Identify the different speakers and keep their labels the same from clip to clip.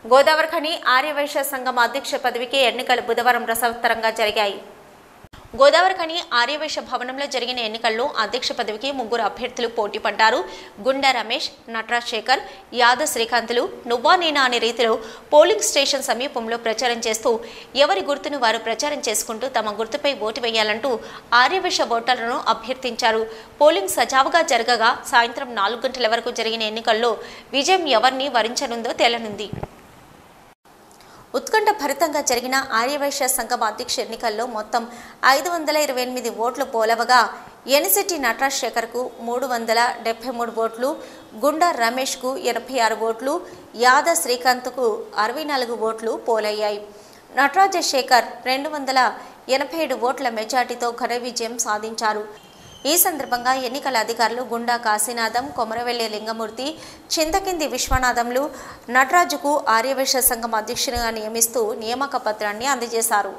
Speaker 1: గోదావరిఖని ఆర్యవైశ్య సంఘం అధ్యక్ష పదవికి ఎన్నికలు బుధవారం రసవత్తరంగా జరిగాయి గోదావరిఖని ఆర్యవైశ్య భవనంలో జరిగిన ఎన్నికల్లో అధ్యక్ష పదవికి ముగ్గురు అభ్యర్థులు పోటీ పడ్డారు గుండా రమేష్ నటరాజ్ శేఖర్ యాదవ్ శ్రీకాంతులు నువ్వా నేనా అనే రీతిలో పోలింగ్ స్టేషన్ సమీపంలో ప్రచారం చేస్తూ ఎవరి గుర్తును వారు ప్రచారం చేసుకుంటూ తమ గుర్తుపై ఓటు వేయాలంటూ ఆర్యవైశ్య ఓటర్లను అభ్యర్థించారు పోలింగ్ సజావుగా జరగగా సాయంత్రం నాలుగు గంటల వరకు జరిగిన ఎన్నికల్లో విజయం ఎవరిని వరించనుందో తేలనుంది ఉత్కంఠ భరితంగా జరిగిన ఆర్యవైశ్య సంఘం అధ్యక్ష ఎన్నికల్లో మొత్తం ఐదు వందల ఇరవై ఎనిమిది ఓట్లు పోలవగా ఎనిశెట్టి నటరాజ్ శేఖర్కు మూడు వందల డెబ్బై మూడు ఓట్లు గుండా రమేష్కు ఎనభై ఆరు ఓట్లు యాద శ్రీకాంత్కు అరవై నాలుగు ఓట్లు పోలయ్యాయి నటరాజ శేఖర్ రెండు వందల ఎనభై ఏడు ఓట్ల మెజార్టీతో ఘన విజయం సాధించారు ఈ సందర్భంగా ఎన్నికల అధికారులు గుండా కాశీనాథం కొమరవెల్లి లింగమూర్తి చింతకింది విశ్వనాథంలు నటరాజుకు ఆర్యవైశ్య సంఘం అధ్యక్షునిగా నియమిస్తూ నియామక పత్రాన్ని అందజేశారు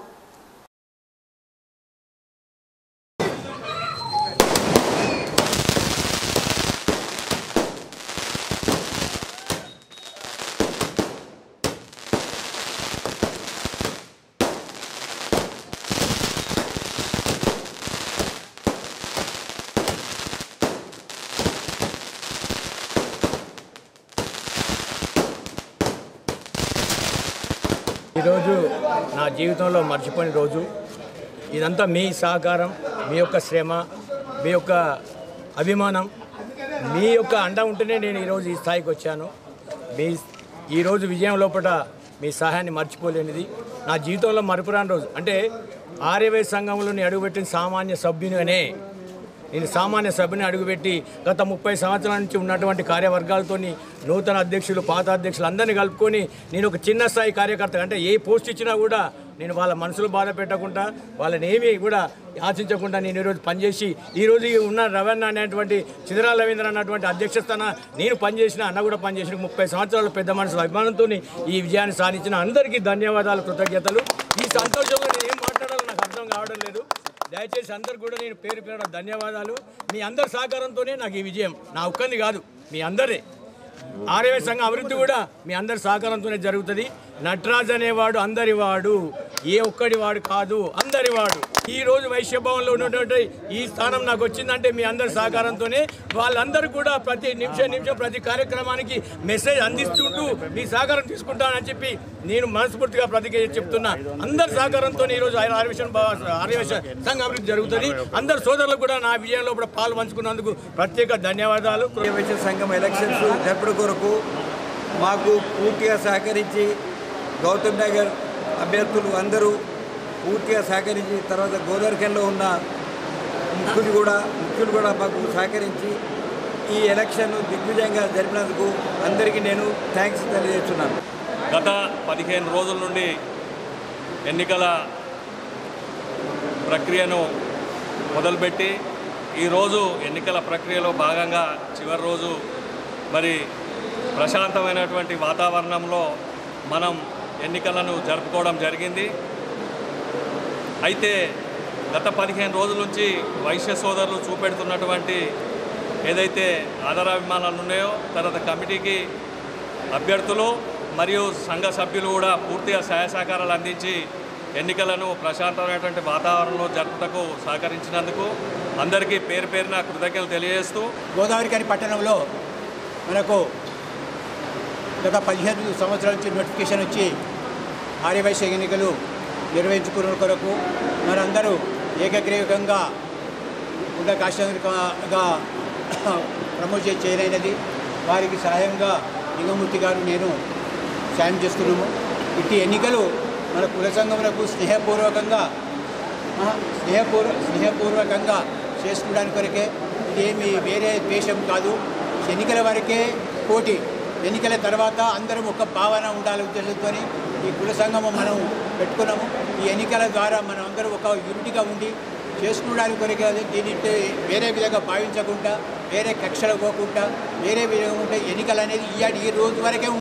Speaker 2: ఈరోజు నా జీవితంలో మర్చిపోయిన రోజు ఇదంతా మీ సహకారం మీ యొక్క శ్రమ మీ యొక్క అభిమానం మీ యొక్క అండ ఉంటేనే నేను ఈరోజు ఈ స్థాయికి వచ్చాను మీ ఈరోజు విజయం లోపల మీ సహాయాన్ని మర్చిపోలేనిది నా జీవితంలో మరపురాని రోజు అంటే ఆర్యవై సంఘంలో నేను అడుగుపెట్టిన సామాన్య సభ్యునిగానే నేను సామాన్య సభ్యుని అడుగుపెట్టి గత ముప్పై సంవత్సరాల నుంచి ఉన్నటువంటి కార్యవర్గాలతోని నూతన అధ్యక్షులు పాత అధ్యక్షులు అందరినీ కలుపుకొని నేను ఒక చిన్న స్థాయి కార్యకర్త అంటే ఏ పోస్ట్ ఇచ్చినా కూడా నేను వాళ్ళ మనసులో బాధ పెట్టకుండా వాళ్ళని ఏమీ కూడా ఆశించకుండా నేను ఈరోజు పనిచేసి ఈరోజు ఈ ఉన్న రవణ అనేటువంటి చిదరా రవీంద్ర అన్నటువంటి అధ్యక్ష స్థాన నేను పనిచేసిన అన్న కూడా పనిచేసిన ముప్పై సంవత్సరాల పెద్ద మనుషుల అభిమానంతో ఈ విజయాన్ని సాధించిన అందరికీ ధన్యవాదాలు కృతజ్ఞతలు ఈ సంతోషంలో నేను ఏం మాట్లాడాలో నాకు అర్థం కావడం లేదు దయచేసి అందరు కూడా నేను పేరు పేరు ధన్యవాదాలు మీ అందరి సహకారంతోనే నాకు ఈ విజయం నా ఒక్కరిని కాదు మీ అందరే ఆర్యవ సంఘం అభివృద్ధి కూడా మీ అందరి సహకారంతోనే జరుగుతుంది నటరాజ్ అనేవాడు అందరివాడు ఏ ఒక్కడి వాడు కాదు అందరివాడు ఈ రోజు వైశ్యభవన్లో ఉన్నటువంటి ఈ స్థానం నాకు వచ్చిందంటే మీ అందరి సహకారంతోనే వాళ్ళందరూ కూడా ప్రతి నిమిషం నిమిషం ప్రతి కార్యక్రమానికి మెసేజ్ అందిస్తుంటూ మీ సహకారం తీసుకుంటానని చెప్పి నేను మనస్ఫూర్తిగా ప్రతిజ్ఞ చేసి చెప్తున్నా అందరి సహకారంతో ఈరోజు ఆర్యవేశం ఆర్యవేశ సంఘ అభివృద్ధి జరుగుతుంది అందరు సోదరులకు కూడా నా విజయంలో కూడా పాలు పంచుకున్నందుకు ప్రత్యేక ధన్యవాదాలు
Speaker 3: వైశ్య సంఘం ఎలక్షన్స్ జరుపుడు కొరకు మాకు పూర్తిగా సహకరించి గౌతమ్ నగర్ అభ్యర్థులు అందరూ పూర్తిగా సహకరించి తర్వాత గోదావరిఖంలో ఉన్న ముఖ్యులు కూడా ముఖ్యులు కూడా మాకు సహకరించి ఈ ఎలక్షన్ దిగ్విజయంగా జరిపినందుకు అందరికీ నేను థ్యాంక్స్ తెలియజేస్తున్నాను
Speaker 4: గత పదిహేను రోజుల నుండి ఎన్నికల ప్రక్రియను మొదలుపెట్టి ఈరోజు ఎన్నికల ప్రక్రియలో భాగంగా చివరి రోజు మరి ప్రశాంతమైనటువంటి వాతావరణంలో మనం ఎన్నికలను జరుపుకోవడం జరిగింది అయితే గత పదిహేను రోజుల నుంచి వైశ్య సోదరులు చూపెడుతున్నటువంటి ఏదైతే ఆధారాభిమానాలు ఉన్నాయో తర్వాత కమిటీకి అభ్యర్థులు మరియు సంఘ సభ్యులు కూడా పూర్తిగా సహాయ సహకారాలు అందించి ఎన్నికలను ప్రశాంతమైనటువంటి వాతావరణంలో జరుపుటకు సహకరించినందుకు అందరికీ పేరు పేరున కృతజ్ఞతలు తెలియజేస్తూ
Speaker 5: గోదావరికని పట్టణంలో మనకు గత పదిహేను సంవత్సరాల నుంచి నోటిఫికేషన్ వచ్చి ఆర్యవైశ్య ఎన్నికలు నిర్వహించుకున్న కొరకు మనందరూ ఏకగ్రీవంగా ఉండ కాశ్యంగా ప్రమోట్ చేసి చేయలేనది వారికి సహాయంగా లింగమూర్తి గారు నేను సాయం చేస్తున్నాము ఇట్టి ఎన్నికలు మన కుల సంఘములకు స్నేహపూర్వకంగా ఆ, స్నేహపూర్వ స్నేహపూర్వకంగా చేసుకోవడానికి కొరకే ఇదేమి వేరే ద్వేషం కాదు ఎన్నికల వరకే పోటీ ఎన్నికల తర్వాత అందరం ఒక భావన ఉండాలి ఉద్దేశంతో ఈ కుల సంఘము మనం పెట్టుకున్నాము ఈ ఎన్నికల ద్వారా మనం అందరం ఒక యూనిట్గా ఉండి చేసుకోవడానికి కొరకే అది దీన్ని వేరే విధంగా భావించకుండా వేరే కక్షలు పోకుండా వేరే విధంగా ఉంటే ఎన్నికలు అనేది ఈ ఈ రోజు వరకే